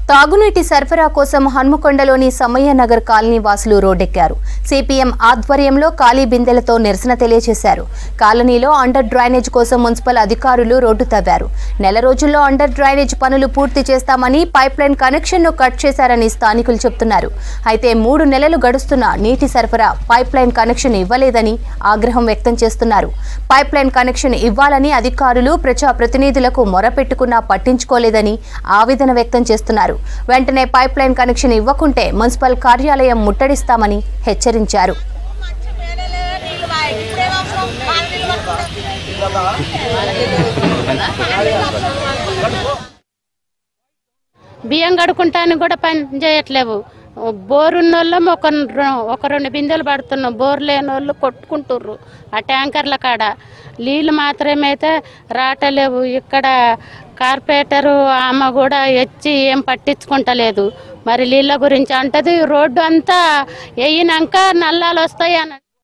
తాగునీటి సరఫరా కోసం హన్మకొండలోని సమయ్య నగర్ కాలనీ వాసులు రోడ్డెక్కారు సిపిఎం ఆధ్వర్యంలో ఖాళీ బిందెలతో నిరసన తెలియజేశారు కాలనీలో అండర్ డ్రైనేజ్ కోసం మున్సిపల్ అధికారులు రోడ్డు తవ్వారు నెల రోజుల్లో అండర్ డ్రైనేజ్ పనులు పూర్తి చేస్తామని పైప్ లైన్ కనెక్షన్ ను కట్ చేశారని స్థానికులు చెబుతున్నారు అయితే మూడు నెలలు గడుస్తున్నా నీటి సరఫరా పైప్ లైన్ కనెక్షన్ ఇవ్వలేదని ఆగ్రహం వ్యక్తం చేస్తున్నారు పైప్ లైన్ కనెక్షన్ ఇవ్వాలని అధికారులు ప్రజాప్రతినిధులకు మొరపెట్టుకున్నా పట్టించుకోలేదని ఆవేదన వ్యక్తం చేస్తున్నారు వెంటనే పైప్ లైన్ కనెక్షన్ ఇవ్వకుంటే మున్సిపల్ కార్యాలయం ముట్టడిస్తామని హెచ్చరించారు బియ్యం కడుకుంటానికి కూడా పని చేయట్లేవు బోర్ ఉన్న వాళ్ళం ఒక రె- ఒక రెండు బిందెలు పడుతున్నాం బోర్ లేని వాళ్ళు కొట్టుకుంటుర్రు ఆ ట్యాంకర్ల కాడ నీళ్ళు మాత్రమైతే రావటలేవు ఇక్కడ కార్పొరేటరు ఆమె కూడా వచ్చి ఏం పట్టించుకుంటలేదు మరి నీళ్ళ గురించి అంటది రోడ్డు అంతా వేయినాక నల్లాలు వస్తాయి అని